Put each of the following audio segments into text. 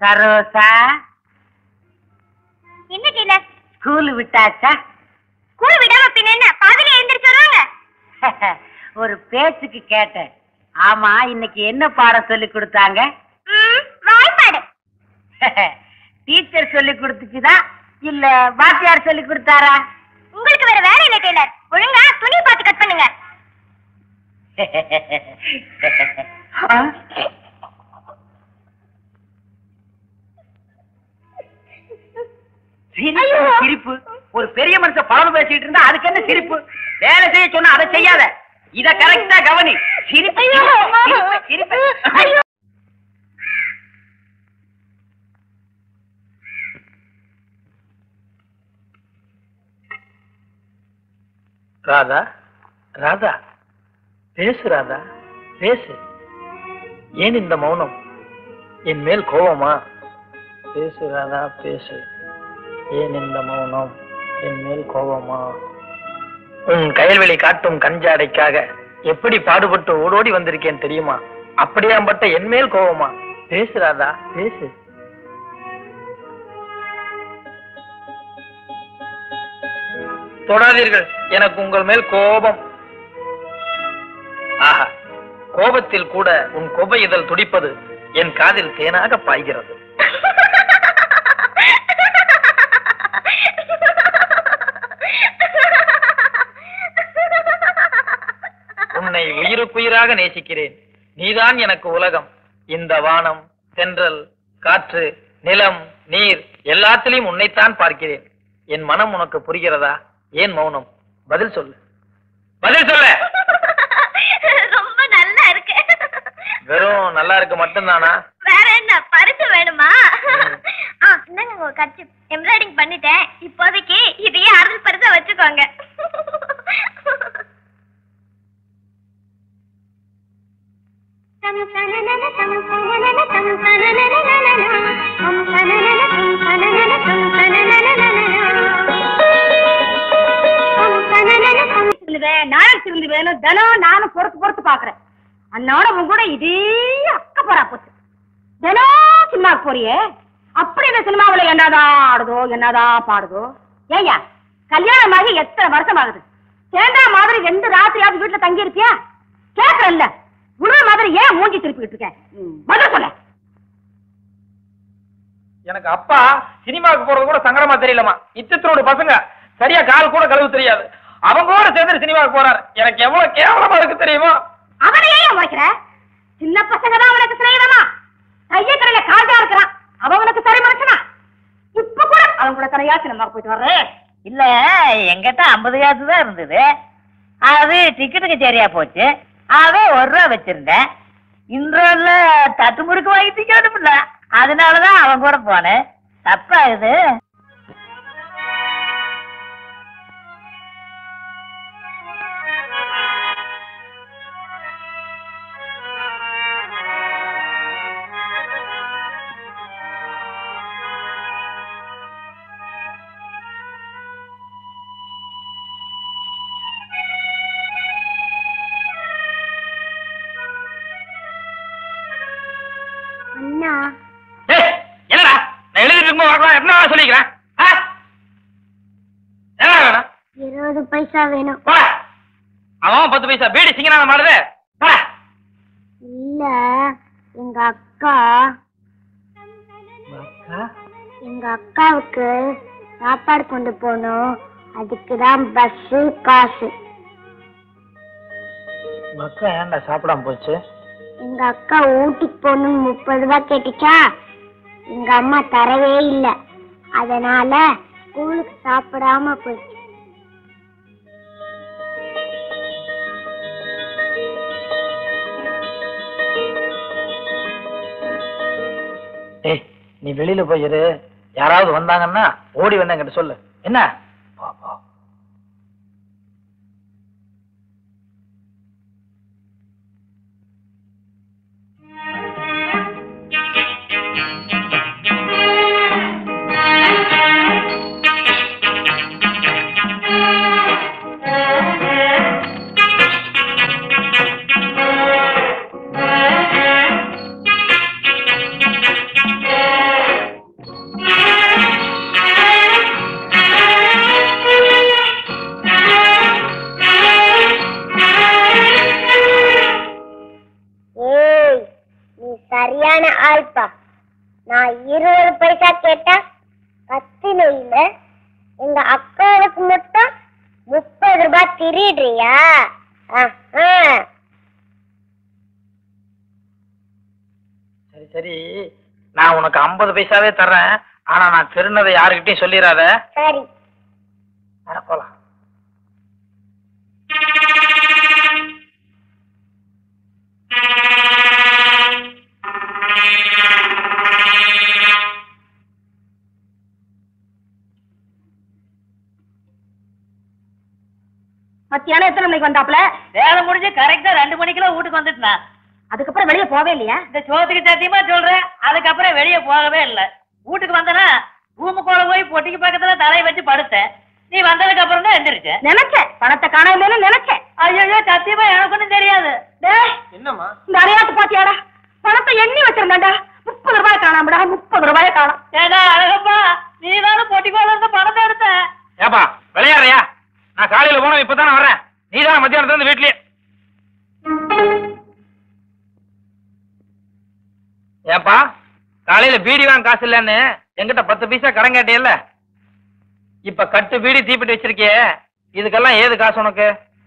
சரோசா என்ன Taylor school விட்டாச்சா school விடாம பின்ன என்ன பாதியில எழுந்திரிச்சு வருவாங்க ஒரு பேச்சுக்கு கேட்டேன் ஆமா இன்னைக்கு என்ன பாடம் சொல்லி கொடுத்தாங்க ம், வாய்ப்பாடு டீச்சர் சொல்லி கொடுத்துச்சுதா இல்ல வாத்தியார் சொல்லி கொடுத்தாரா உங்களுக்கு வேற வேலை இல்ல டெய்லர் ஒழுங்கா துணி பார்த்து கட் பண்ணுங்க சிரிப்பு, ஐயோ. சிரிப்பு ஒரு பெரிய மனுஷன் பழம் பேசிட்டு இருந்தா அதுக்கு என்ன சிரிப்பு வேலை செய்ய சொன்னா அதை செய்யாத இத கரெக்டா கவனி சிரிப்பு ஐயோ. சிரிப்பு, சிரிப்பு ஐயோ. ராதா ராதா பேசு ராதா பேசு ஏன் இந்த மௌனம் என் மேல் கோபமா பேசு ராதா பேசு ஏன் இந்த மௌனம் என் மேல் கோபமா உன் கயல்வெளி காட்டும் கஞ்சாடைக்காக எப்படி பாடுபட்டு ஓடோடி வந்திருக்கேன் தெரியுமா அப்படியாம்பட்ட என் மேல் கோபமா பேசு ராதா பேசு தொடாதீர்கள் எனக்கு உங்கள் மேல் கோபம் ஆஹா கோபத்தில் கூட உன் கொபை இதழ் துடிப்பது என் காதில் தேனாக பாய்கிறது உன்னை உயிருக்குயிராக நேசிக்கிறேன் நீதான் எனக்கு உலகம் இந்த வானம் தென்றல் காற்று நிலம் நீர் எல்லாத்திலையும் உன்னைத்தான் பார்க்கிறேன் என் மனம் உனக்கு புரிகிறதா ஏன் மௌனம் பதில் சொல்லு பதில் சொல்லு ரொம்ப நல்லா இருக்கு வெறும் நல்லா இருக்கு மட்டும்தானா வேற என்ன பரிசு வேணுமா ஆ இந்தாங்க உங்க கட்சி எம்ப்ராய்டிங் பண்ணிட்டேன் இப்போதைக்கு இதையே அருள் பரிசா வச்சுக்கோங்க நானும் சிந்து வேணும் தினம் நானும் பொறுத்து பொறுத்து பாக்குறேன் அண்ணோட உன் கூட இதே அக்க போறா போச்சு தினம் சினிமாவுக்கு போறியே அப்படி இந்த சினிமாவுல என்னதான் ஆடுதோ என்னதான் பாடுதோ ஏய்யா கல்யாணம் ஆகி எத்தனை வருஷம் ஆகுது சேர்ந்தா மாதிரி ரெண்டு ராத்திரியாவது வீட்டுல தங்கி இருக்கியா கேக்குறல்ல உணவு மாதிரி ஏன் மூஞ்சி திருப்பிக்கிட்டு இருக்க ம், பதில் சொல்ல எனக்கு அப்பா சினிமாவுக்கு போறது கூட சங்கடமா தெரியலமா இத்தனோட பசங்க சரியா கால் கூட கழுவு தெரியாது அவங்க கூட சேர்ந்து சினிமாவுக்கு போறாரு எனக்கு எவ்வளவு கேவலமா இருக்கு தெரியுமா அவனை ஏன் உரைக்கிற சின்ன பசங்க தான் அவனுக்கு சிநேகிதமா கையக்கரையில காண்டா இருக்கிறான் அவன் உனக்கு சரி மனுஷனா இப்ப கூட அவன் கூட தனியா சினிமா போயிட்டு வர்றேன் இல்ல எங்கிட்ட ஐம்பது காசு தான் இருந்தது அது டிக்கெட்டுக்கு சரியா போச்சு அவன் ஒரு ரூபா வச்சிருந்தேன் இன்றோல்ல தட்டு முறுக்கு வாங்கி திக்கணும்ல அதனாலதான் அவன் கூட போனேன் தப்பா இது அண்ணா ஏய், என்னடா நான் எழுதிட்டு இருக்கும்போது வரலாம் என்ன சொல்லிக்கிறேன் ஆ? என்ன வேணும் இருபது பைசா வேணும் போடா அவன் பத்து பைசா பீடி சிங்கனான மாடுது போடா இல்ல எங்க அக்கா எங்க அக்காவுக்கு சாப்பாடு கொண்டு போகணும் அதுக்கு தான் பஸ் காசு உங்க அக்கா ஏன்டா சாப்பிடாம போச்சு எங்க அக்கா ஊட்டிக்கு போகணும்னு முப்பது ரூபாய் கேட்டுச்சா எங்க அம்மா தரவே இல்லை அதனால ஸ்கூலுக்கு சாப்பிடாம போயிடுச்சு ஏய் நீ வெளியில போயிரு யாராவது வந்தாங்கன்னா ஓடி வந்து என்கிட்ட சொல்லு என்ன போ, போ. ஆ சரியான ஆள்பா நான் இருபது பைசா கேட்டா கத்தினையில எங்க அக்காவுக்கு மட்டும் முப்பது ரூபாய் திருடுறியா ஆஹா. சரி சரி நான் உனக்கு ஐம்பது பைசாவே தர்றேன் ஆனா நான் திருநதை யாருக்கிட்டையும் சொல்லிடாத சரி வர போலாம் மத்தியானம் எத்தனை மணிக்கு வந்தாப்ல வேலை முடிஞ்சு கரெக்டா ரெண்டு மணிக்கெல்லாம் வீட்டுக்கு வந்துட்டுனா அதுக்கப்புறம் வெளியே போவே இல்லையா இந்த சோத்துக்கு சத்தியமா சொல்றேன் அதுக்கப்புறம் வெளியே போகவே இல்லை வீட்டுக்கு வந்தனா ரூமுக்குள்ள போய் பொட்டிக்கு பக்கத்துல தலையை வச்சு படுத்தேன் நீ வந்ததுக்கு அப்புறம் தான் எந்திரிச்சேன் நினைச்சேன் பணத்தை காணாம நினைச்சேன் ஐயோ சத்தியமா எனக்கு ஒண்ணும் தெரியாது டேய் என்னம்மா இந்த அடையாத்து பாத்தியாடா பணத்தை எண்ணி வச்சிருந்தாண்டா முப்பது ரூபாய் காணாமடா முப்பது ரூபாய் காணோம் ஏடா அழகப்பா நீ தானே பொட்டிக்குள்ள இருந்த பணத்தை எடுத்த ஏப்பா விளையாடுறியா நான் காலையில போனோம் இப்பதானே வரேன் நீ தானே மத்தியானத்துல இருந்து வீட்லயே ஏப்பா காலையில பீடி வாங்க காசு இல்லன்னு என்கிட்ட பத்து பைசா கடன் கேட்டியல்ல இப்ப கட்டு பீடி தீப்பிட்டு வச்சிருக்கியே இதுக்கெல்லாம் ஏது காசு உனக்கு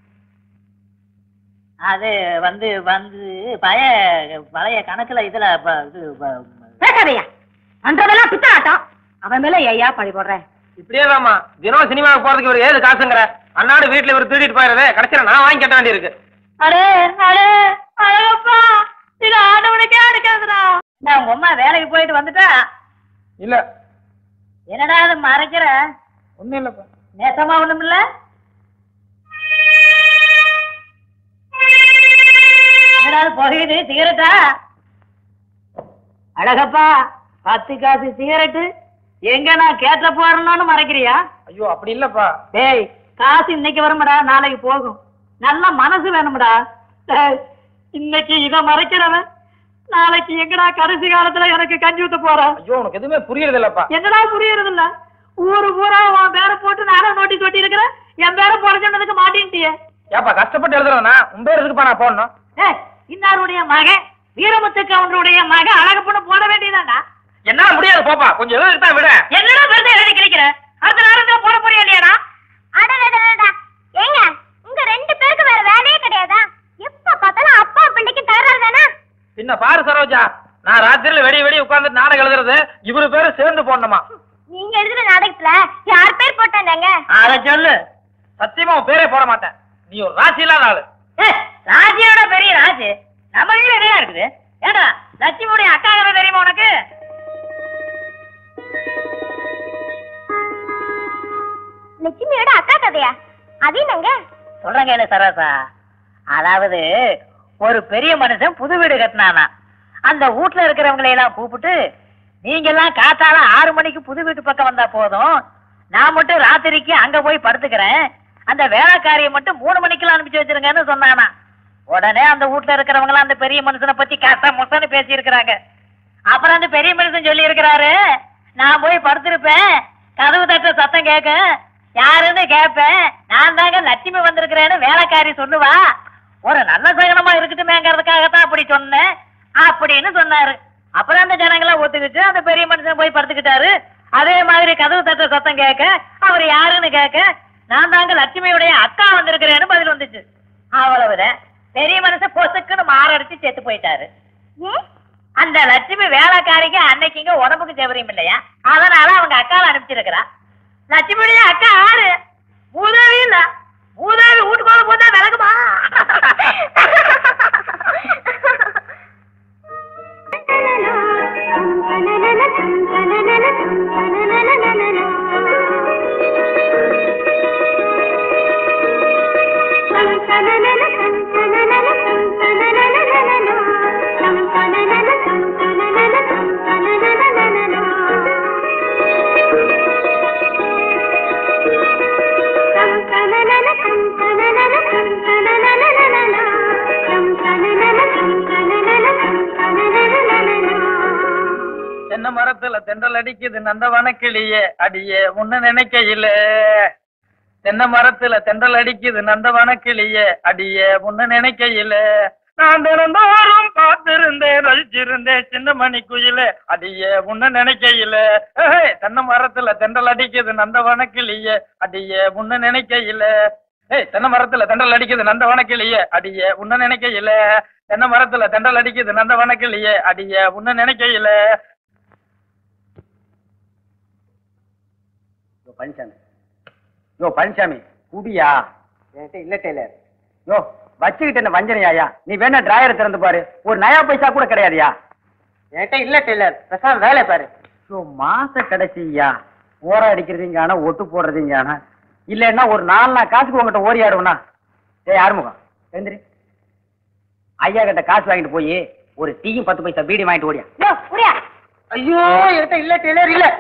அது வந்து வந்து பழைய பழைய கணக்குல இதுல ப- இது ப- பேசாதையா பண்றதெல்லாம் பித்தலாட்டம் அவன் மேல ஏயா பழி போடுறேன் இப்படியே தாமா தினம் சினிமாவுக்கு போறதுக்கு இவர் ஏது காசுங்கிற அன்னாடு வீட்டுல இவர் திருடிட்டு போயிடுறது கடைசியில நான் வாங்கி கட்ட வேண்டியிருக்கு அடே அடே அழகப்பா இது ஆண்டவனுக்கே அடிக்காதுடா நான் உங்க அம்மா வேலைக்கு போயிட்டு வந்துட்டா இல்ல என்னடா அது மறைக்கிற ஒண்ணும் இல்லப்பா நேசமா ஒண்ணும் இல்ல என்னடா அது புகையுது சிகரெட்டா அழகப்பா பத்து காசு சிகரெட்டு எங்க நான் கேட்ட போறேன்னு மறைக்கிறியா ஐயோ அப்படி இல்லப்பா டேய் காசு இன்னைக்கு வரும்டா நாளைக்கு போகும் நல்ல மனசு வேணும்டா டேய், இன்னைக்கு இத மறைக்கிறவன் நாளைக்கு எங்கடா கடைசி காலத்துல எனக்கு கஞ்சி ஊத்த போறான் ஐயோ உனக்கு எதுவுமே புரியறது இல்லப்பா என்னடா புரியறது இல்ல ஊரு பூரா உன் பேரை போட்டு நானும் நோட்டீஸ் ஒட்டி இருக்கிறேன் என் பேரை போட சொன்னதுக்கு மாட்டேன்ட்டியே ஏப்பா கஷ்டப்பட்டு எழுதுறதுனா உன் பேர் எதுக்குப்பா நான் போடணும் ஏய், இன்னாருடைய மகன் வீரமுத்து கவுண்டருடைய மகன் அழகப்பண்ண போட வேண்டியதாண்டா என்னால முடியாது போப்பா கொஞ்சம் எழுதுக்கு தான் விட என்னடா பெருசா எழுதி கிழிக்கிற அடுத்த நேரத்துல போட போறியா இல்லையாடா அடடடடடா. ஏங்க உங்க ரெண்டு பேருக்கு வேற வேலையே கிடையாதா எப்ப பார்த்தாலும் அப்பா பிள்ளைக்கு தகராறு தானே பின்ன பாரு சரோஜா நான் ராத்திரியில வெடி வெடி உட்கார்ந்து நாடகம் எழுதுறது இவரு பேரு சேர்ந்து போடணுமா நீங்க எழுதுற நாடகத்துல யார் பேர் போட்டாங்க அத சொல்லு சத்தியமா உன் பேரே போட மாட்டேன் நீ ஒரு ராசி இல்லாத ஆளு ஏய், ராஜியோட பெரிய ராஜு நம்ம வீட்டுல என்ன இருக்குது ஏடா லட்சுமியுடைய அக்கா கதை தெரியுமா உனக்கு லட்சுமியோட அக்கா கதையா அது என்னங்க சொல்றேன் கேளு சரோசா அதாவது ஒரு பெரிய மனுஷன் புது வீடு கட்டினானா அந்த வீட்டுல இருக்கிறவங்களை எல்லாம் கூப்பிட்டு நீங்க எல்லாம் காத்தால ஆறு மணிக்கு புது வீட்டு பக்கம் வந்தா போதும் நான் மட்டும் ராத்திரிக்கு அங்க போய் படுத்துக்கிறேன் அந்த வேலைக்காரியை மட்டும் மூணு மணிக்கெல்லாம் அனுப்பிச்சு வச்சிருங்கன்னு சொன்னானா உடனே அந்த வீட்டுல இருக்கிறவங்க எல்லாம் அந்த பெரிய மனுஷனை பத்தி கஷ்ட முசன்னு பேசி இருக்கிறாங்க அப்புறம் அந்த பெரிய மனுஷன் சொல்லி இருக்கிறாரு நான் போய் படுத்திருப்பேன் கதவு தட்ட சத்தம் கேட்க யாருன்னு கேட்பேன் நான் தாங்க லட்சுமி வந்திருக்கிறேன்னு வேலைக்காரி சொல்லுவா ஒரு நல்ல சகனமா இருக்கட்டுமேங்கிறதுக்காகத்தான் அப்படி சொன்னேன் அப்படின்னு சொன்னாரு அப்புறம் அந்த ஜனங்களாம் ஒத்துக்கிட்டு அந்த பெரிய மனுஷன் போய் படுத்துக்கிட்டாரு அதே மாதிரி கதவு தட்ட சத்தம் கேட்க அவர் யாருன்னு கேட்க நான் தாங்க லட்சுமியுடைய அக்கா வந்திருக்கிறேன்னு பதில் வந்துச்சு அவ்வளவுதான் பெரிய மனுஷன் பொசுக்குன்னு மாரடிச்சு செத்து போயிட்டாரு ஏன் அந்த லட்சுமி வேலைக்காரிக்கு அன்னைக்கு இங்க உடம்புக்கு ஜெவரியம் இல்லையா அதனால அவங்க அக்காவை அனுப்பிச்சிருக்கிறா லட்சுமியுடைய அக்கா ஆறு மூதேவி இல்ல மூதேவி வீட்டுக்குள்ள போதா விலகுமா தென்னை மரத்துல தென்றல் அடிக்குது நந்தவன கிளியே அடியே முன்ன நினைக்கையில தென்னை மரத்துல தென்றல் அடிக்குது நந்தவன கிளியே அடியே முன்ன நினைக்கையில நான் தினந்தோறும் பார்த்திருந்தேன் ரசிச்சிருந்தேன் சின்ன மணி குயிலே அடியே உன்ன நினைக்கையில ஏய், தென்னை மரத்துல தென்றல் அடிக்குது நந்தவன கிளியே அடியே உன்ன நினைக்கையில ஏய் தென்னை மரத்துல தென்றல் அடிக்குது நந்தவன கிளியே அடியே உன்ன நினைக்கையில தென்னை மரத்துல தென்றல் அடிக்குது நந்தவன கிளியே அடியே உன்ன நினைக்கையில யோ பழனிசாமி யோ பழனிசாமி குடியா என்கிட்ட இல்ல டெய்லர் யோ வச்சுக்கிட்டு என்ன வஞ்சனையாயா நீ வேணா டிராயரை திறந்து பாரு ஒரு நயா பைசா கூட கிடையாதுயா என்கிட்ட இல்ல டெய்லர் பேசாம வேலை பாரு யோ மாச கடைசியா ஓர அடிக்கிறதுங்க ஆனா ஒட்டு போடுறதுங்க ஆனா இல்லன்னா ஒரு நாலு நாள் காசுக்கு உங்ககிட்ட ஓரி ஆடுவனா ஏய் ஆறுமுகம் எழுந்திரி ஐயா கிட்ட காசு வாங்கிட்டு போய் ஒரு டீயும் பத்து பைசா பீடி வாங்கிட்டு ஓடியா யோ, புரியா ஐயோ என்கிட்ட இல்ல டெய்லர் இல்ல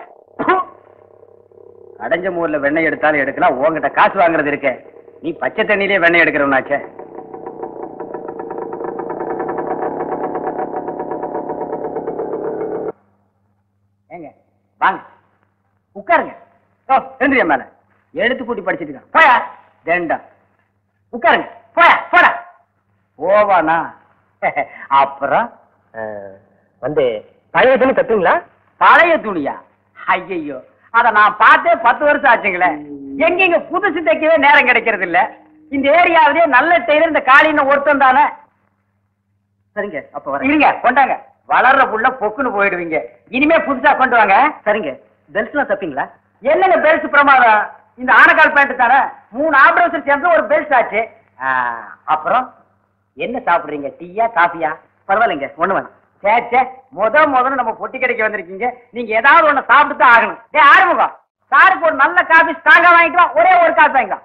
அடைஞ்ச மூர்ல வெண்ணெய் எடுத்தாலும் எடுக்கலாம் உன்கிட்ட காசு வாங்குறது இருக்க நீ பச்சை தண்ணியிலே வெண்ணெய் எடுக்கிறவனாச்சே ஏங்க வாங்க உட்காருங்க ஓ எழுந்திரியா மேல எழுத்து கூட்டி படிச்சிட்டு இருக்கான் போயா வேண்டா உட்காருங்க போயா போடா போவானா அப்புறம் வந்து பழைய துணி கட்டுங்களா பழைய துணியா ஐயையோ அத நான் பார்த்தே பத்து வருஷம் ஆச்சுங்களே எங்கெங்க புதுசு தைக்கவே நேரம் கிடைக்கிறது இல்ல இந்த ஏரியாவிலே நல்ல டெய்லர் இந்த காலின்னு ஒருத்தன் தானே சரிங்க அப்ப வர இருங்க கொண்டாங்க வளர்ற புள்ள பொக்குன்னு போயிடுவீங்க இனிமே புதுசா கொண்டு வாங்க சரிங்க பெல்ட்லாம் தப்பீங்களா என்னங்க பெல்ட் பிரமாதம் இந்த ஆனக்கால் பேண்ட் தானே மூணு ஆபரேஷன் சேர்ந்து ஒரு பெல்ட் ஆச்சு ஆ, அப்புறம் என்ன சாப்பிடுறீங்க டீயா காஃபியா பரவாயில்லைங்க ஒண்ணு வேணாம் சே சே முத முதல்ல நம்ம பொட்டி கடைக்கு வந்திருக்கீங்க நீங்க ஏதாவது ஒண்ணு சாப்பிட்டு தான் ஆகணும் டேய் ஆறுமுகம் சாருக்கு ஒரு நல்ல காபி ஸ்ட்ராங்கா வாங்கிட்டு வா ஒரே ஒரு காபி வாங்கிக்கோ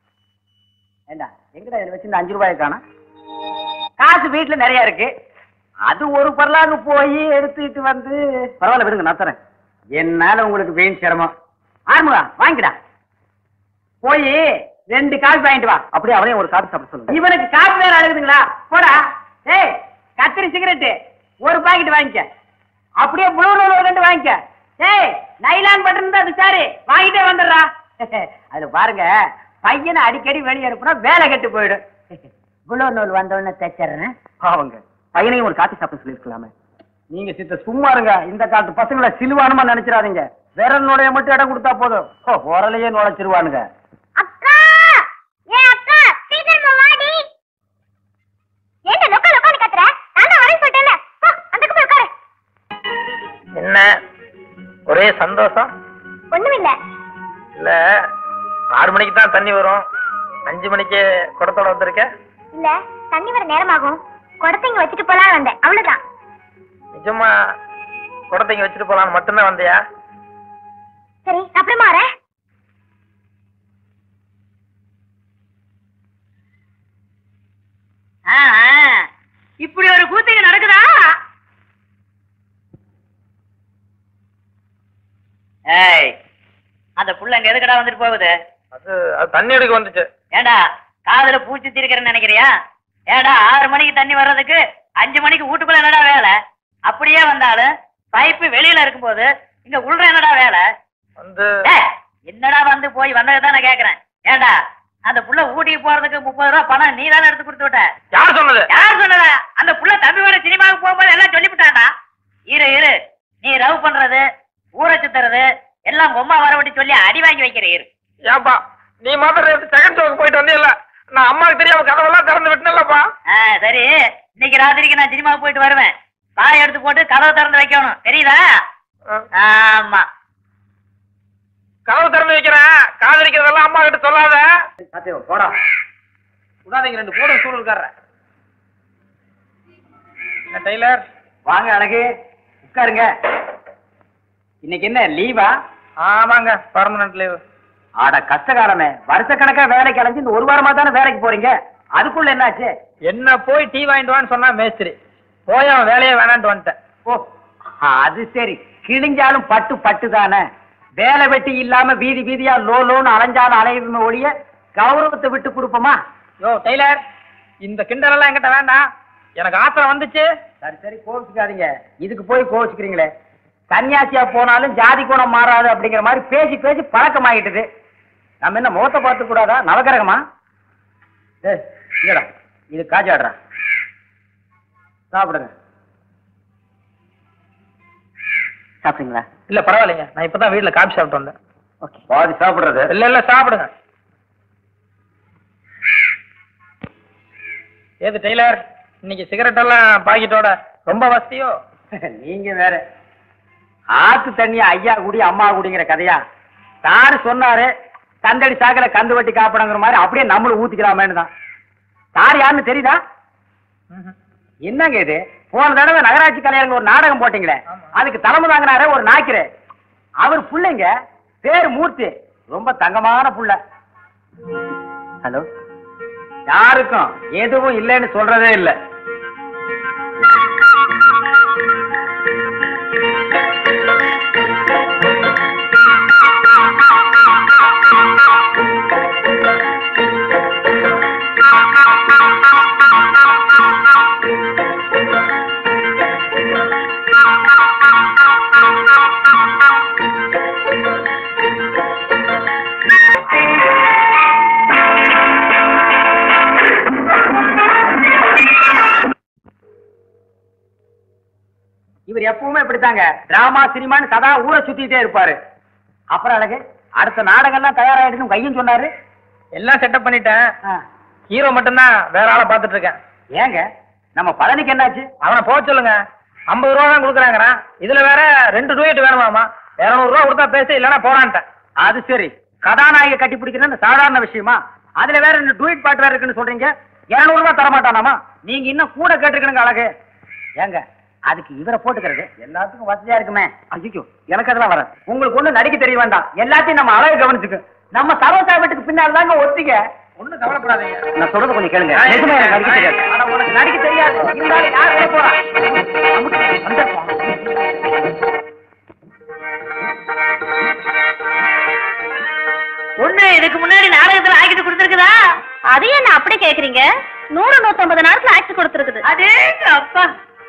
ஏண்டா எங்கடா இதுல வச்சு இந்த அஞ்சு ரூபாய் காணும் காசு வீட்டுல நிறைய இருக்கு அது ஒரு பரலாங்க போய் எடுத்துக்கிட்டு வந்து பரவாயில்ல விடுங்க நான் தரேன் என்னால உங்களுக்கு வீண் சிரமம் ஆறுமுகா வாங்கிடா போய் ரெண்டு காபி வாங்கிட்டு வா அப்படியே அவனையும் ஒரு காபி சாப்பிட சொல்லுங்க இவனுக்கு காபி வேற அழுகுதுங்களா போடா ஏய் கத்திரி சிகரெட்டு ஒரு பாக்கெட் வாங்கிக்க அப்படியே ப்ளூ நூல் ஒரு ரெண்டு வாங்கிக்க ஏய் நைலான் பட்டன் தான் சாரு வாங்கிட்டே வந்துடுறா அது பாருங்க பையனை அடிக்கடி வெளியே அனுப்புனா வேலை கெட்டு போயிடும் ப்ளூ நூல் வந்தோடனே தைச்சிடுறேன் பாவங்க பையனையும் ஒரு காபி சாப்பிட சொல்லியிருக்கலாமே நீங்க சித்த சும்மா இருங்க இந்த காலத்து பசங்களை சிலுவானுமா நினைச்சிடாதீங்க விரல் நுழைய மட்டும் இடம் கொடுத்தா போதும் ஓ உரலையே நுழைச்சிருவானுங்க அக்கா ஏ அக்கா சீக்கிரமா வாடி ஏன்டா லொக்க லொக்கன்னு கத்துற நான் தான் வரேன் சொல்லிட்டேன்ல போ, அந்த போய் உட்காரு என்ன ஒரே சந்தோஷம் ஒண்ணுமில்ல இல்ல ஆறு மணிக்கு தான் தண்ணி வரும் அஞ்சு மணிக்கு குடத்தோட வந்திருக்க இல்ல தண்ணி வர நேரமாகும் குடத்தை இங்க வச்சுட்டு போலாம் வந்தேன் அவ்வளவுதான் நிஜமா குடத்தை இங்க வச்சுட்டு போலான்னு மட்டும்தான் வந்தியா சரி நான் அப்புறமா வரேன் ஆ, ஆ. இப்படி ஒரு கூத்துங்க நடக்குதா ஏய் அந்த புள்ள அங்க எதுக்கடா வந்துட்டு போகுது அது அது தண்ணி எடுக்க வந்துச்சு ஏண்டா காதுல பூச்சி திரிக்கிறேன்னு நினைக்கிறியா ஏண்டா ஆறு மணிக்கு தண்ணி வர்றதுக்கு அஞ்சு மணிக்கு வீட்டுக்குள்ள என்னடா வேலை அப்படியே வந்தாலும் பைப்பு வெளியில இருக்கும்போது இங்க உள்ள என்னடா வேலை வந்து ஏய், என்னடா வந்து போய் வந்ததை நான் கேக்குறேன் ஏண்டா அந்த புள்ள ஊட்டிக்கு போறதுக்கு முப்பது ரூபா பணம் நீ தானே எடுத்து கொடுத்து விட்ட யார் சொன்னது யார் சொன்னதா அந்த புள்ள தம்பி வர சினிமாவுக்கு போகும்போது எல்லாம் சொல்லிவிட்டானா இரு இரு நீ ரவ் பண்றது ஊரை சுத்துறது எல்லாம் பொம்மா வரவட்டி சொல்லி அடி வாங்கி வைக்கிற இரு ஏப்பா நீ மாத்திரம் செகண்ட் ஷோக்கு போயிட்டு வந்தியல்ல நான் அம்மாவுக்கு தெரியாம கதவெல்லாம் திறந்து விட்டேன்லப்பா ஆ, சரி இன்னைக்கு ராத்திரிக்கு நான் சினிமாவுக்கு போயிட்டு வருவேன் பாய் எடுத்து போட்டு கதவை திறந்து வைக்கணும் தெரியுதா ஆமா கதவு திறந்து வைக்கிறேன் காதலிக்கிறதெல்லாம் அம்மா கிட்ட சொல்லாத சத்தியம் போடா விடாதீங்க ரெண்டு போடும் சூழல்காரன் என்ன டெய்லர் வாங்க அழகு உட்காருங்க இன்னைக்கு என்ன லீவா ஆமாங்க பர்மனன்ட் லீவு ஆட கஷ்டகாலமே வருஷக்கணக்கா வேலைக்கு அலைஞ்சு இந்த ஒரு வாரமா தானே வேலைக்கு போறீங்க அதுக்குள்ள என்னாச்சு என்ன போய் டீ வாங்கிட்டு வான்னு சொன்னா மேஸ்திரி போய் அவன் வேலையே வேணான்ட்டு வந்துட்டேன் ஓ அது சரி கிழிஞ்சாலும் பட்டு பட்டு தானே வேலை வெட்டி இல்லாம வீதி வீதியா லோ லோன்னு அலைஞ்சாலும் அலையுமே ஒழிய கௌரவத்தை விட்டு கொடுப்போமா யோ டெய்லர் இந்த கிண்டல் எல்லாம் என்கிட்ட வேண்டாம் எனக்கு ஆத்திரம் வந்துச்சு சரி சரி கோவிச்சுக்காதீங்க இதுக்கு போய் கோவிச்சுக்கிறீங்களே சன்னியாசியா போனாலும் ஜாதி குணம் மாறாது அப்படிங்கிற மாதிரி பேசி பேசி பழக்கமாயிட்டுது நம்ம என்ன முகத்தை பார்த்து கூடாதா நவகிரகமா ஏய், இங்கடா இது காஜாடுறா சாப்பிடுங்க சாப்பிடுங்களா இல்ல பரவாயில்லைங்க நான் இப்பதான் வீட்டுல காபி சாப்பிட்டு வந்தேன் ஓகே பாதி சாப்பிடுறது இல்ல இல்ல சாப்பிடுங்க ஏது டெய்லர் இன்னைக்கு சிகரெட் எல்லாம் பாக்கெட்டோட ரொம்ப வசதியோ நீங்க வேற ஆத்து தண்ணி ஐயா குடி அம்மா குடிங்கிற கதையா சாரு சொன்னாரு கந்தடி சாக்கல கந்து வட்டி காப்பிடங்கிற மாதிரி அப்படியே நம்மளும் ஊத்திக்கலாமேன்னு தான் சார் யாருன்னு தெரியுதா என்னங்க இது போன தடவை நகராட்சி கலைஞர்கள் ஒரு நாடகம் போட்டீங்களே ஆமா. அதுக்கு தலைமை தாங்கினாரே ஒரு நாய்க்கரு அவர் புள்ளைங்க பேர் மூர்த்தி ரொம்ப தங்கமான புள்ள ஹலோ யாருக்கும் எதுவும் இல்லைன்னு சொல்றதே இல்ல இவர் எப்பவுமே இப்படித்தாங்க டிராமா சினிமான்னு சதா ஊரை சுத்திட்டே இருப்பாரு அப்புறம் அழகு அடுத்த நாடகம்லாம் தயாராயிடுன்னு கையும் சொன்னாரு எல்லாம் செட்டப் பண்ணிட்டேன் ஆ. ஹீரோ மட்டும்தான் வேற ஆளை பாத்துட்டு இருக்கேன் ஏங்க நம்ம பழனிக்கு என்னாச்சு அவனை போக சொல்லுங்க ஐம்பது ரூபா தான் கொடுக்குறாங்கிறான் இதுல வேற ரெண்டு டூயட் வேணுமாமா இருநூறு ரூபா கொடுத்தா பேச இல்லைன்னா போறான்ட்டேன் அது சரி கதாநாயகி கட்டி பிடிக்கிறது சாதாரண விஷயமா அதுல வேற ரெண்டு டூயிட் பாட்டு வேற இருக்குன்னு சொல்றீங்க இருநூறு ரூபாய் தர மாட்டானாமா நீங்க இன்னும் கூட கேட்டுருக்கணுங்க அழகு ஏங்க அதுக்கு இவரை போட்டுக்கிறது எல்லாத்துக்கும் வசதியா இருக்குமே ஐயோ எனக்கு அதெல்லாம் வர உங்களுக்கு ஒண்ணு நடிக்க தெரிய வேண்டாம் எல்லாத்தையும் நம்ம அழகு கவனிச்சுக்கு நம்ம சரோசா வீட்டுக்கு பின்னால் தாங்க ஒத்திக்க ஒண்ணும் கவலைப்படாதீங்க நான் சொல்றது கொஞ்சம் கேளுங்க நிஜமா எனக்கு நடிக்க தெரியாது ஆனா உனக்கு நடிக்க தெரியாது இருந்தாலும் யார் வர போறா நமக்கு வந்துடுறோம். ஒண்ணு இதுக்கு முன்னாடி நாடகத்துல ஆக்கிட்டு கொடுத்துருக்குதா அது என்ன அப்படி கேக்குறீங்க நூறு நூத்தம்பது நேரத்துல ஆக்ட் கொடுத்துருக்குது அதே அப்பா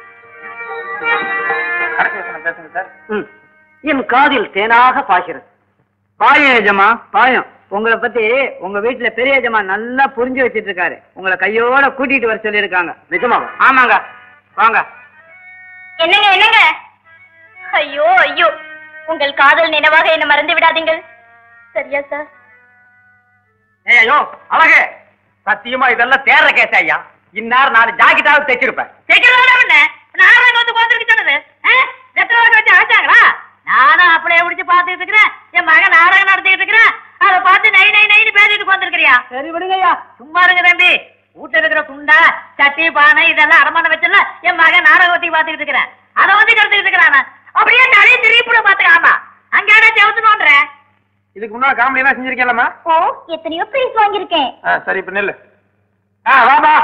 கடைசி வசனம் பேசுங்க சார் ம். என் காதில் தேனாக பாய்கிறது பாயம் ஏஜமா பாயம் உங்களை பத்தி உங்க வீட்டுல பெரிய ஏஜமா நல்லா புரிஞ்சு வச்சிட்டு இருக்காரு உங்களை கையோட கூட்டிட்டு வர சொல்லி இருக்காங்க நிஜமா ஆமாங்க வாங்க என்னங்க என்னங்க ஐயோ ஐயோ உங்கள் காதல் நினைவாக என்ன மறந்து விடாதீங்கள் சரியா சார் ஏய் ஐயோ அழகு சத்தியமா இதெல்லாம் தேர்ற கேஸ் ஐயா இந்நேரம் நான் ஜாக்கெட்டாவது தைச்சிருப்பேன் நாடகம் வந்து பார்த்துருக்கு சொன்னது எத்தனை வருஷம் வச்சு அழைச்சாங்களா நானும் அப்படியே பிடிச்சு பார்த்துட்டு இருக்கிறேன் என் மகன் நாடகம் நடத்திட்டு இருக்கிறேன் அதை பார்த்து நை நை நைன்னு பேசிட்டு வந்துருக்கிறியா சரி விடுங்க ஐயா சும்மா இருங்க தம்பி வீட்டுல இருக்கிற குண்டா சட்டி பானை இதெல்லாம் அடமான வச்சுல என் மகன் நாடகத்தை பார்த்துக்கிட்டு இருக்கிறேன் அதை வந்து கருத்துக்கிட்டு இருக்கிறான் அப்படியே நிறைய திருப்பிட பாத்துக்காமா அங்க செவத்து நோண்டுறேன் இதுக்கு முன்னாடி காமெடி எல்லாம் செஞ்சிருக்கேன்லம்மா ஓ எத்தனையோ பிரைஸ் வாங்கியிருக்கேன் ஆ, சரி இப்ப நெல்லு ஆ வாமா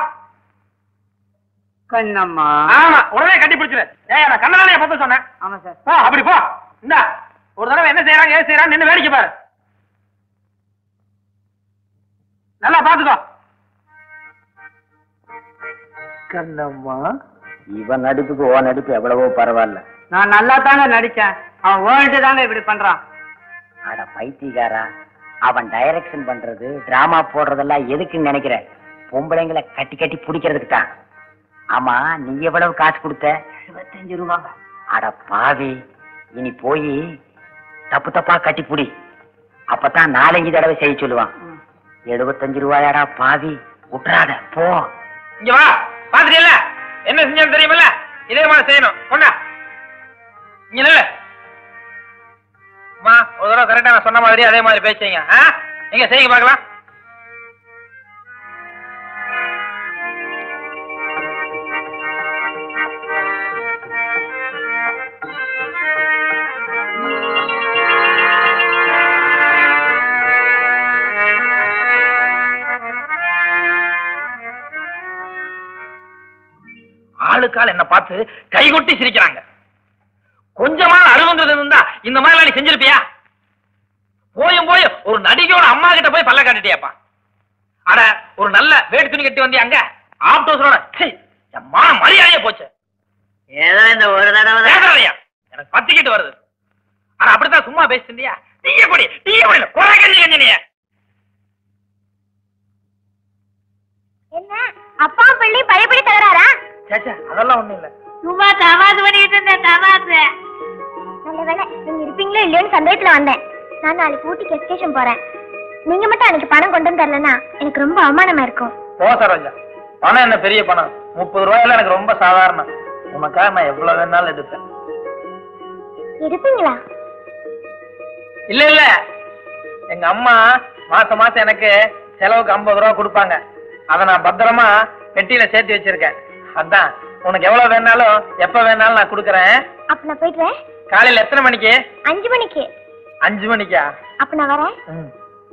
கண்ணம்மா ஆமா உடனே கட்டி பிடிச்சிரு ஏய் நான் கண்ணாலே பார்த்து சொன்னேன் ஆமா சார் போ அப்படி போ இந்தா ஒரு தடவை என்ன செய்யறாங்க ஏது செய்யறாங்க நின்னு வேடிக்கை பாரு நல்லா பாத்துக்கோ கண்ணம்மா இவன் நடிப்புக்கு ஓ நடிப்பு எவ்வளவோ பரவாயில்ல நான் நல்லா தாங்க நடிச்சேன் அவன் ஓடிட்டு தாங்க இப்படி பண்றான் அட பைத்தியக்காரா அவன் டைரக்ஷன் பண்றது டிராமா போடுறதெல்லாம் எதுக்குன்னு நினைக்கிற பொம்பளைங்களை கட்டி கட்டி பிடிக்கிறதுக்கு தான் ஆமா நீ எவ்வளவு காசு கொடுத்த இருபத்தஞ்சு ரூபா அட பாவி இனி போய் தப்பு தப்பா கட்டி புடி அப்பதான் நாலஞ்சு தடவை செய்ய சொல்லுவான் எழுபத்தஞ்சு ரூபாயாடா பாவி விட்டுறாத போ இங்க வா பாத்துட்டியல்ல என்ன செஞ்சேன்னு தெரியுமில்ல இதே மாதிரி செய்யணும் கொண்டா இங்க நில்லு அம்மா ஒரு தடவை கரெக்டா நான் சொன்ன மாதிரி அதே மாதிரி பேசுங்க ஆ நீங்க செய்யுங்க பார்க்கலாம் ஆளுக்கால் என்ன பார்த்து கைகொட்டி சிரிக்கிறாங்க கொஞ்சமான அருவங்கிறது இருந்தா இந்த மாதிரி நீ செஞ்சிருப்பியா போயும் போய் ஒரு நடிகையோட அம்மா கிட்ட போய் பல்ல காட்டிட்டியாப்பா அட ஒரு நல்ல வேட்டு துணி கட்டி வந்தியா அங்க ஆப்டோஸரோட மான மரியாதையே போச்சு ஏதோ இந்த ஒரு தடவை பேசுறாதையா எனக்கு பத்திக்கிட்டு வருது ஆனா அப்படித்தான் சும்மா பேசிட்டியா டீய குடி டீய குடி குறை கஞ்சி கஞ்சினிய என்ன அப்பா பிள்ளை பழையபடி தகராறா சேச்சா அதெல்லாம் அதெல்லாம் ஒண்ணும் இல்ல சும்மா தமாசு பண்ணிட்டு இருந்தேன் தமாசு நல்ல வேலை நீங்க இருப்பீங்களோ இல்லையோன்னு சந்தேகத்துல வந்தேன் நான் நாளைக்கு ஊட்டிக்கு எஸ்டேஷன் போறேன் நீங்க மட்டும் அன்னைக்கு பணம் கொண்டு வந்து தரலன்னா எனக்கு ரொம்ப அவமானமா இருக்கும் போ சரோஜா பணம் என்ன பெரிய பணம் முப்பது ரூபாயில எனக்கு ரொம்ப சாதாரணம் உனக்காக நான் எவ்வளவு வேணாலும் எடுப்பேன் இருப்பீங்களா இல்ல இல்ல எங்க அம்மா மாசம் மாசம் எனக்கு செலவுக்கு ஐம்பது ரூபா கொடுப்பாங்க அதை நான் பத்திரமா பெட்டியில சேர்த்து வச்சிருக்கேன் அதான் உனக்கு எவ்வளவு வேணாலும் எப்ப வேணாலும் நான் கொடுக்கறேன் அப்ப நான் போயிட்டுறேன் காலையில எத்தனை மணிக்கு அஞ்சு மணிக்கு அஞ்சு மணிக்கா அப்ப நான் வரேன் ம்.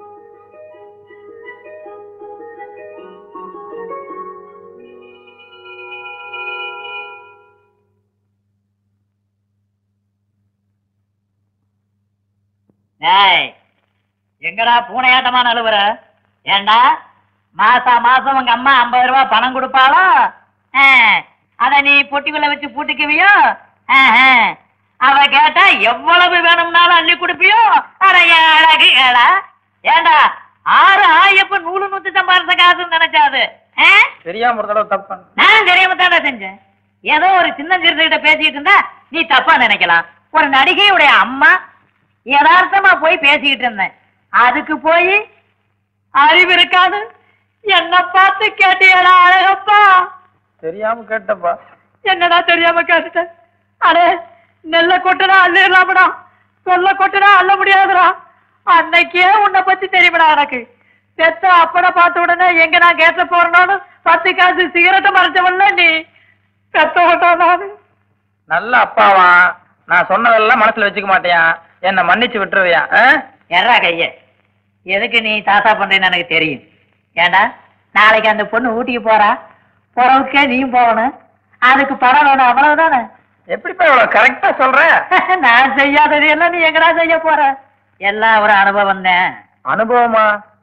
ஏய் எங்கடா பூனையாட்டமா நழுவுற ஏண்டா மாசா மாசம் உங்க அம்மா ஐம்பது ரூபாய் பணம் கொடுப்பாளோ ஆ, அத நீ பொட்டிக்குள்ள வச்சு பூட்டிக்குவியோ ஆஹா. அவ கேட்டா எவ்வளவு வேணும்னாலும் அள்ளி கொடுப்பியோ அட என் அழகு ஏடா ஏண்டா ஆறு ஆயப்ப நூறு நூத்தி சம்பாதிச்ச காசுன்னு நினைச்சாது ஆ? தெரியாம ஒரு தடவை தப்பு பண்ணேன். நான் தெரியாம தானே செஞ்சேன் ஏதோ ஒரு சின்ன கிட்ட பேசிட்டு இருந்தா நீ தப்பா நினைக்கலாம் ஒரு நடிகையுடைய அம்மா யதார்த்தமா போய் பேசிக்கிட்டு இருந்தேன் அதுக்கு போய் அறிவு இருக்காது என்ன பார்த்து கேட்டியடா அழகப்பா தெரியாம கேட்டப்பா என்னடா தெரியாம கேட்டுட்டேன் அடே நெல்ல கொட்டுனா அள்ளிடலாமடா சொல்ல கொட்டுனா அள்ள முடியாதுடா அன்னைக்கே உன்னை பத்தி தெரியுமடா எனக்கு பெத்த அப்பனை பார்த்த உடனே எங்க நான் கேட்ட போறேனாலும் பத்து காசு சிகரெட்டை மறைச்சவன்ல நீ பெத்த ஓட்டானு நல்ல அப்பாவா நான் சொன்னதெல்லாம் மனசுல வச்சுக்க மாட்டியா என்ன மன்னிச்சு விட்டுருவியா ஆ? எறா கைய எதுக்கு நீ தாத்தா பண்றேன்னு எனக்கு தெரியும் ஏண்டா நாளைக்கு அந்த பொண்ணு ஊட்டிக்கு போறா போறவுக்கே நீயும் போகணும் அதுக்கு பணம் வேணும் அவ்வளவுதானே எப்படிப்பா இவ்வளவு கரெக்டா சொல்ற நான் செய்யாதது எல்லாம் நீ எங்கடா செய்ய போற எல்லாம் ஒரு அனுபவம் தான் அனுபவமா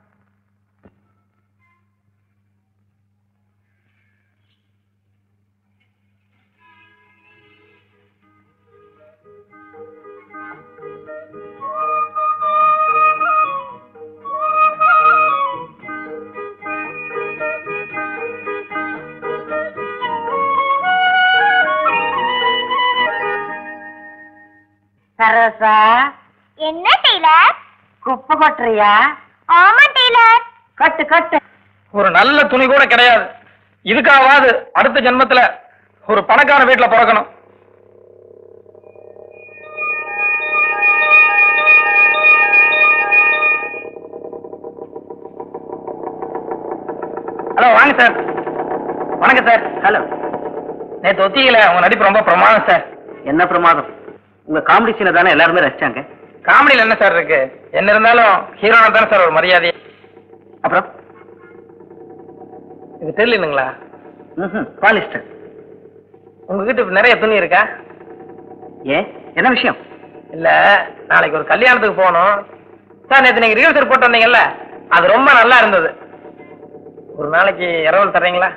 சரசா என்ன டெய்லர் குப்பை கொட்டுறியா ஆமா டெய்லர் கட்டு கட்டு ஒரு நல்ல துணி கூட கிடையாது இதுக்காவது அடுத்த ஜென்மத்துல ஒரு பணக்கார வீட்டுல பிறக்கணும் ஹலோ வாங்க சார் வணக்கம் சார் ஹலோ நேற்று ஒத்தியில உங்க நடிப்பு ரொம்ப பிரமாதம் சார் என்ன பிரமாதம் உங்க காமெடி சீனை தானே எல்லாருமே ரசிச்சாங்க காமெடியில் என்ன சார் இருக்கு என்ன இருந்தாலும் ஹீரோனா தானே சார் ஒரு மரியாதை அப்புறம் இது தெரியலங்களா ம்ஹும், பாலிஸ்டர் உங்ககிட்ட இப்ப நிறைய துணி இருக்கா ஏன் என்ன விஷயம் இல்ல நாளைக்கு ஒரு கல்யாணத்துக்கு போகணும் சார் நேத்து நீங்க ரிஹர்சல் போட்டு வந்தீங்கல்ல அது ரொம்ப நல்லா இருந்தது ஒரு நாளைக்கு இரவல் தர்றீங்களா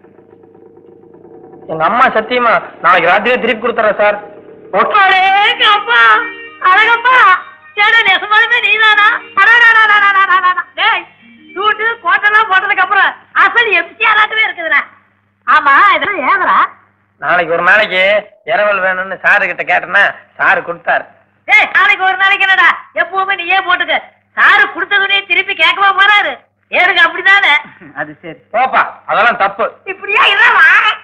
எங்க அம்மா சத்தியமா நாளைக்கு ராத்திரியே திருப்பி கொடுத்துறேன் சார் அப்பா அழகப்பா சேடா நெசமாலுமே நீதானா அடாடாடாடாடாடாடா. டேய் சூட்டு கோட்டெல்லாம் போட்டதுக்கு அப்புறம் அசல் எம்சிஆராகவே இருக்குதுடா ஆமா இதெல்லாம் ஏதரா நாளைக்கு ஒரு நாளைக்கு இரவல் வேணும்னு சாரு கிட்ட கேட்டேன்னா சாரு கொடுத்தாரு டேய் நாளைக்கு ஒரு நாளைக்கு என்னடா எப்பவுமே நீயே போட்டுக்க சாரு கொடுத்த துணியை திருப்பி கேட்கவா போறாரு ஏனுங்க அப்படிதானே அது சரி போப்பா அதெல்லாம் தப்பு இப்படியா இல்லவா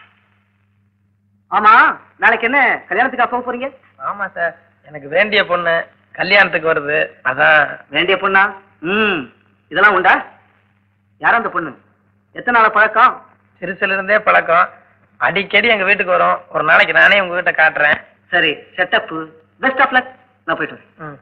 ஆமா நாளைக்கு என்ன கல்யாணத்துக்கு போக போறீங்க ஆமா சார் எனக்கு வேண்டிய பொண்ணு கல்யாணத்துக்கு வருது அதான் வேண்டிய பொண்ணா ம் இதெல்லாம் உண்டா யார் அந்த பொண்ணு எத்தனை நாள் பழக்கம் சிறுசுல இருந்தே பழக்கம் அடிக்கடி எங்க வீட்டுக்கு வரும் ஒரு நாளைக்கு நானே உங்ககிட்ட காட்டுறேன் சரி செட்டப் பெஸ்ட் ஆஃப் லக் நான் போயிட்டு வரேன் ம்.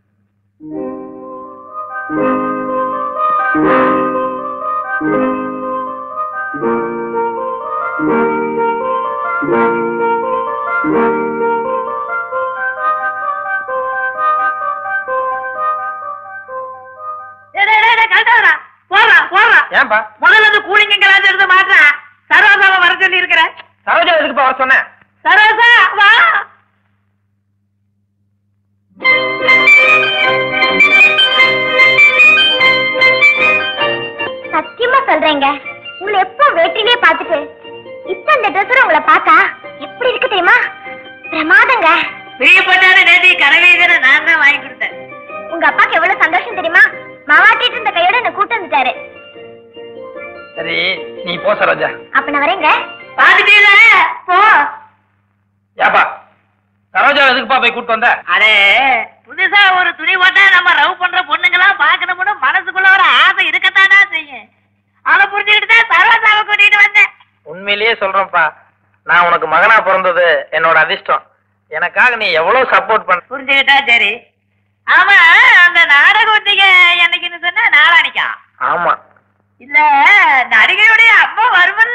டேய், டேய், டேய், டேய், கழட்டாதடா. போடுறா, போடுறா. ஏன்பா முதல்ல அந்த கூலிங்க கிளாஸ் எடுத்து மாட்டுறா சரோசாவை வர சொல்லி இருக்கிறேன் சரோஜா எதுக்குப்பா வர சொன்னேன் சரோசா வா சத்தியமா சொல்றேங்க உங்களை எப்போ வேட்டிலே பார்த்துட்டு இப்ப இந்த ட்ரெஸ்ஸோட உங்களை பார்த்தா எப்படி இருக்கு தெரியுமா பிரமாதங்க பிரியப்பட்டான நேதி கரவீதனை நான் தான் வாங்கி கொடுத்தேன் உங்க அப்பாக்கு எவ்வளவு சந்தோஷம் தெரியுமா மாவாட்டிட்டு இருந்த கையோட என்ன கூட்டு வந்துட்டாரு சரி நீ போ சரோஜா அப்ப நான் வரேங்க பாத்துட்டீல போ ஏப்பா சரோஜா எதுக்குப்பா போய் கூட்டு வந்த அடே புதுசா ஒரு துணி போட்டா நம்ம ரவ் பண்ற பொண்ணுங்களாம் பாக்கணும்னு மனசுக்குள்ள ஒரு ஆசை இருக்கத்தானா செய்யும் அதை புரிஞ்சுக்கிட்டு தான் சரோஜாவை கூட்டிட்டு வந்தேன் உண்மையிலேயே சொல்றேன்ப்பா நான் உனக்கு மகனா பிறந்தது என்னோட அதிர்ஷ்டம் எனக்காக நீ எவ்வளவு சப்போர்ட் பண்ண புரிஞ்சுக்கிட்டா சரி ஆமா அந்த நாடக ஒத்திகை என்னைக்குன்னு சொன்னா நாளானிக்கா ஆமா இல்ல நடிகையுடைய அம்மா வருமல்ல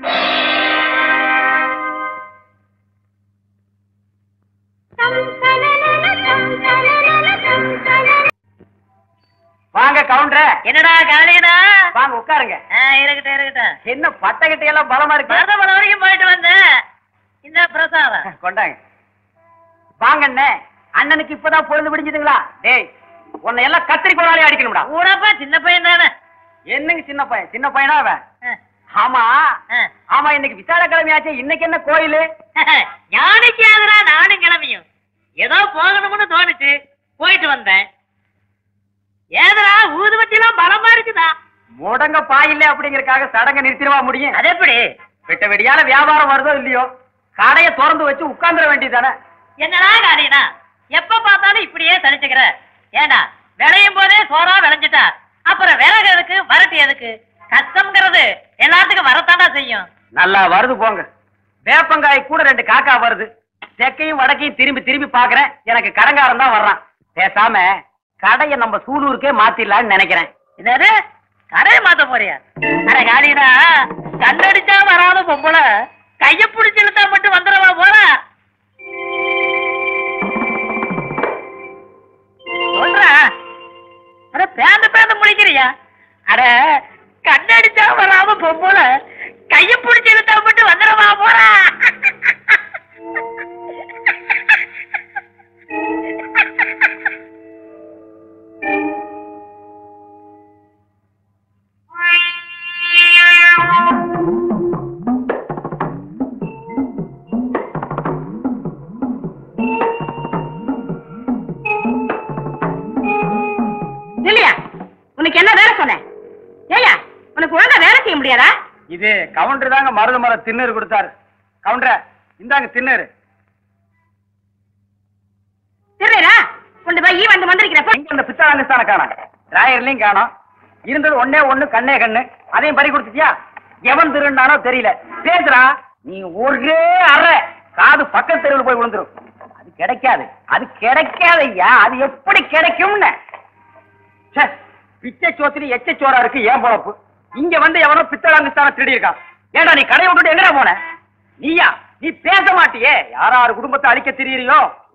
வாங்க கவுண்டரே என்னடா காலையனா வாங்க உட்காருங்க இருக்கட்டும் இருக்கட்டும் என்ன பட்டகிட்ட எல்லாம் பலமா இருக்கு மருதமலை வரைக்கும் போயிட்டு வந்தேன் இந்த பிரசாதம் கொண்டாங்க வாங்க அண்ணே அண்ணனுக்கு இப்பதான் பொழுது விடிஞ்சதுங்களா டேய் உன்னை எல்லாம் கத்திரி கோடாலே அடிக்கணும்டா கூடப்பா சின்ன பையன் தானே என்னங்க சின்ன பையன் சின்ன பையனா அவன் ஆமா ஆமா இன்னைக்கு விசால கிழமையாச்சு இன்னைக்கு என்ன கோயிலு ஞானிக்கு ஆகுறா நானும் கிளம்பியும் ஏதோ போகணும்னு தோணுச்சு போயிட்டு வந்தேன் ஏதுடா ஊதுபத்திலாம் பலமா இருக்குதா முடங்க பாயில்ல அப்படிங்கறக்காக சடங்க நிறுத்திடவா முடியும் அது எப்படி விட்ட வெடியால வியாபாரம் வருதோ இல்லையோ கடையை திறந்து வச்சு உட்கார்ந்துட வேண்டியதானே என்னடா காரியனா எப்ப பார்த்தாலும் இப்படியே தனிச்சுக்கிற ஏண்டா விளையும் போதே சோறா விளைஞ்சிட்டா அப்புறம் விறகு எதுக்கு வரட்டு எதுக்கு கஷ்டம்ங்கிறது எல்லாத்துக்கும் வரத்தாண்டா செய்யும் நல்லா வருது போங்க வேப்பங்காய் கூட ரெண்டு காக்கா வருது தெற்கையும் வடக்கையும் திரும்பி திரும்பி பாக்குறேன் எனக்கு கடங்காரன் தான் வர்றான் பேசாம கடையை நம்ம சூலூருக்கே மாத்திடலாம்னு நினைக்கிறேன் என்னது கடையை மாத்த போறியா அட காலினா கண்ணடிச்சா வராத பொம்பளை கைய பிடிச்சு இழுத்தா மட்டும் வந்துடவா போற சொல்றா அட பேந்த பேந்த முழிக்கிறியா அட கண்ணடிச்சா வராம பொம்பளை கைய பிடிச்சு இழுத்தா மட்டும் வந்துடவா போறா இல்லையா உனக்கு என்ன வேலை சொன்னேன் ஏயா உனக்கு ஒழுங்கா வேலை செய்ய முடியாதா இது கவுண்டர் தாங்க மருது மரம் திண்ணூறு கொடுத்தாரு கவுண்டர இந்தாங்க திண்ணூறு திருடா கொண்டு போய் ஈ வந்து வந்திருக்கிறப்ப எங்க அந்த பித்தாளங்கஸ்தான காணோம் ராயர்லயும் காணோம் இருந்தது ஒண்ணே ஒண்ணு கண்ணே கண்ணு அதையும் பறி கொடுத்துட்டியா எவன் திருண்டானோ தெரியல பேசுறா நீ ஒரே அறை காது பக்கத்து தெருவில் போய் விழுந்துரும் அது கிடைக்காது அது கிடைக்காது ஐயா அது எப்படி கிடைக்கும்னு ச்சே, பிச்சை சோத்துல எச்ச சோறா இருக்கு ஏன் பொழப்பு இங்க வந்து எவனோ பித்தளாங்கஸ்தான திருடி இருக்கான் ஏண்டா நீ கடையை விட்டுட்டு எங்கடா போன நீயா நீ பேச மாட்டியே யாராரு குடும்பத்தை அழிக்க திரியறியோ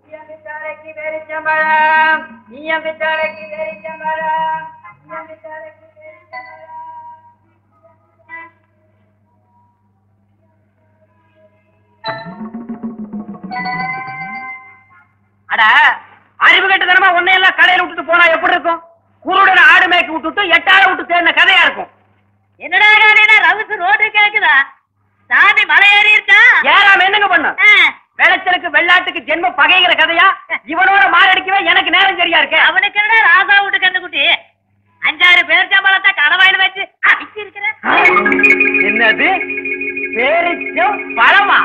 அட அறிவு கட்டதனமா உன்னையெல்லாம் கடையில விட்டுட்டு போனா எப்படி இருக்கும் குருடனை ஆடு மேய்க்க விட்டுட்டு எட்டால விட்டு தேடின கதையா இருக்கும் என்னடா காலையில ரவுசு ரோடு கேக்குதா சாமி மலை ஏறி இருக்கா ஏறாம என்னங்க பண்ண ஆ, வெளச்சலுக்கு வெள்ளாட்டுக்கு ஜென்ம பகைங்கிற கதையா இவனோட மாரடிக்கவே எனக்கு நேரம் சரியா இருக்கு அவனுக்கு என்னடா ராசா விட்டு கண்ணுக்குட்டி அஞ்சாறு பேர் சம்பளத்தை கடவாயில் வச்சு அடிச்சு இருக்கிற என்னது பேரிச்சம் பழமா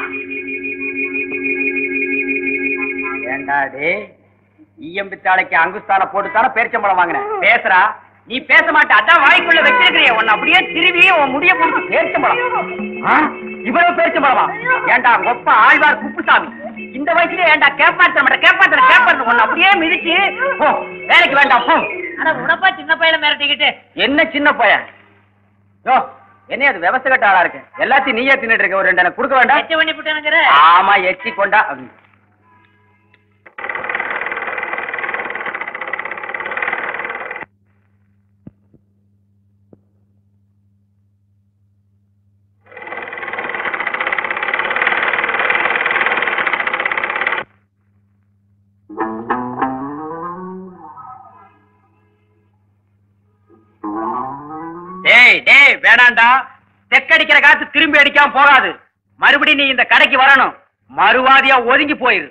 ஏண்டா டே ஈயம்பித்தாளைக்கு அங்குஸ்தான போட்டுத்தானே பேரிச்சம்பழம் வாங்கினேன் பேசுறா நீ பேச மாட்ட அதான் வாய்க்குள்ள வச்சிருக்கிறிய உன்னை அப்படியே திரும்பி உன் முடிய போட்டு பேரிச்சம்பழம் ஆ? இவ்வளவு பேரிச்சம்பழமா ஏண்டா கொப்ப ஆழ்வார் குப்புசாமி இந்த வயசுல ஏண்டா கேப்பாத்த மாட்ட கேப்பாத்த கேப்பாத்த உன்னை அப்படியே மிதிச்சு போ வேலைக்கு வேண்டாம் போ ஆனா உனப்பா சின்ன பையல மிரட்டிக்கிட்டு என்ன சின்ன பையன் யோ என்ன அது விவசாய கட்ட ஆளா இருக்கு எல்லாத்தையும் நீயே தின்னுட்டு இருக்க ஒரு ரெண்டு எனக்கு கொடுக்க வேண்டாம் எச்சு பண்ணி விட்டுனுங்கிற ஆமா எச்சி கொண்டா டேய் டேய் வேணாண்டா தெக்கடிக்கிற காத்து திரும்பி அடிக்காம போகாது மறுபடியும் நீ இந்த கடைக்கு வரணும் மறுவாதியா ஒதுங்கி போயிரு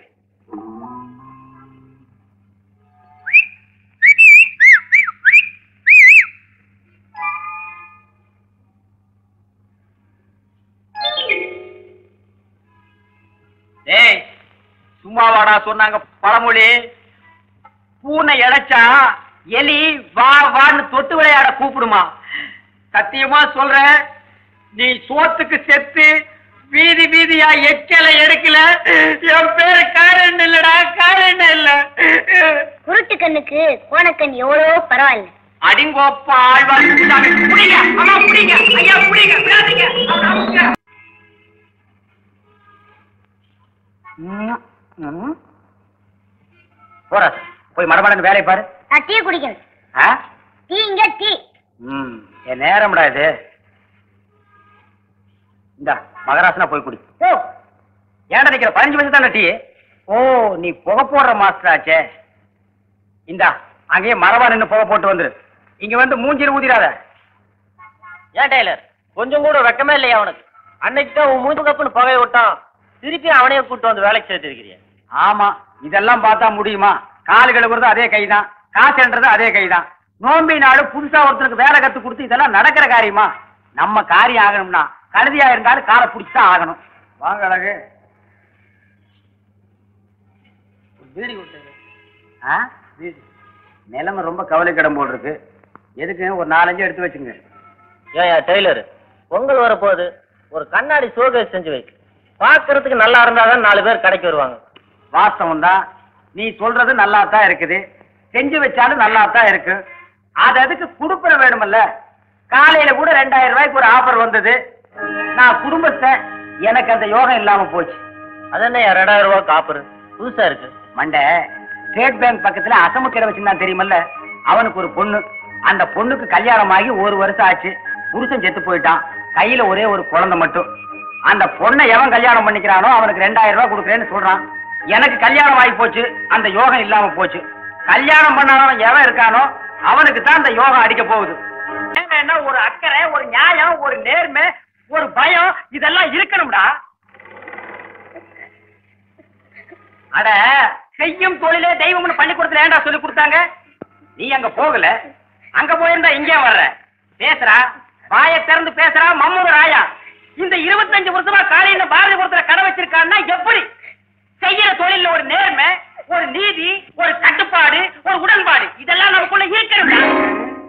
டேய் சும்மா வாடா சொன்னாங்க பழமொழி பூனை இழைச்சா எலி வா வான்னு தொட்டு விளையாட கூப்பிடுமா சத்தியமா சொல்றேன் நீ சோத்துக்கு செத்து வீதி வீதியா எச்சல எடுக்கல என் பேரு காரண்ண இல்லடா காரண்ண இல்ல குருட்டு கண்ணுக்கு கோணக்கண் எவ்வளவோ பரவாயில்ல அடிங்கோப்பா ஆழ்வார் குருசாமி. புடிங்க அம்மா புடிங்க ஐயா புடிங்க விடாதீங்க அவனை அமுக்குங்க. போற போய் மடமடன்னு வேலையை பாரு நான் டீ குடிக்கணும் ஆ? டீ இங்க டீ ம் என் நேரம்டா இது இந்த மகராசனா போய் குடி ஓ ஏன்டா நிக்கிற பதினஞ்சு வயசு தானே டீ ஓ நீ புகை போடுற மாஸ்டர் ஆச்சே இந்தா அங்கேயே மரபா நின்னு புகை போட்டு வந்துரு இங்க வந்து மூஞ்சில ஊதிராத ஏன் டெய்லர் கொஞ்சம் கூட வெக்கமே இல்லையா அவனுக்கு அன்னைக்கு தான் உன் மூஞ்சு கப்புன்னு புகைய விட்டான் திருப்பி அவனையே கூட்டு வந்து வேலைக்கு சேர்த்திருக்கிறிய ஆமா இதெல்லாம் பார்த்தா முடியுமா கால் கழுவுறது அதே கைதான் காசுன்றது அதே கைதான் நோம்பி நாடு புதுசா ஒருத்தருக்கு வேலை கத்து கொடுத்து இதெல்லாம் நடக்கிற காரியமா நம்ம காரியம் ஆகணும்னா கழுதியா இருந்தாலும் காலை பிடிச்சுதான் ஆகணும் வாங்க அழகு வீடு கொடுத்தது ஆ வீடு நிலைமை ரொம்ப கவலைக்கிடம் போல் இருக்கு எதுக்கு ஒரு நாலஞ்சு எடுத்து வச்சுங்க ஏன் டெய்லர் பொங்கல் வரப்போகுது ஒரு கண்ணாடி சோகேஸ் செஞ்சு வை பார்க்கறதுக்கு நல்லா இருந்தாதான் நாலு பேர் கடைக்கு வருவாங்க வாஸ்தவம் தான் நீ சொல்றது நல்லா தான் இருக்குது செஞ்சு வச்சாலும் நல்லா தான் இருக்கு அது அதுக்கு குடுப்பின வேணுமல்ல காலையில கூட ரெண்டாயிரம் ரூபாய்க்கு ஒரு ஆஃபர் வந்தது நான் குடும்பத்தை எனக்கு அந்த யோகம் இல்லாம போச்சு அது என்ன ரெண்டாயிரம் ரூபாய் காப்புரு புதுசா இருக்கு மண்டை ஸ்டேட் பேங்க் பக்கத்துல அசமுக்கிற வச்சிருந்தான் தெரியுமல்ல அவனுக்கு ஒரு பொண்ணு அந்த பொண்ணுக்கு கல்யாணம் ஆகி ஒரு வருஷம் ஆச்சு புருஷன் செத்து போயிட்டான் கையில ஒரே ஒரு குழந்தை மட்டும் அந்த பொண்ணை எவன் கல்யாணம் பண்ணிக்கிறானோ அவனுக்கு ரெண்டாயிரம் ரூபாய் கொடுக்குறேன்னு சொல்றான் எனக்கு கல்யாணம் ஆகி போச்சு அந்த யோகம் இல்லாம போச்சு கல்யாணம் பண்ணாதவன் எவன் இருக்கானோ அவனுக்கு தான் அந்த யோகம் அடிக்க போகுது என்ன ஒரு அக்கறை ஒரு நியாயம் ஒரு நேர்மை ஒரு பயம் இதெல்லாம் இருக்கணும்டா அட செய்யும் தொழிலே தெய்வம்னு பள்ளிக்கூடத்துல ஏன்டா சொல்லி கொடுத்தாங்க நீ அங்க போகல அங்க போயிருந்தா இங்கே வர்ற பேசுறா வாயை திறந்து பேசுறா மம்மூர் ராயா இந்த இருபத்தஞ்சு வருஷமா காலையில பாரதிபுரத்துல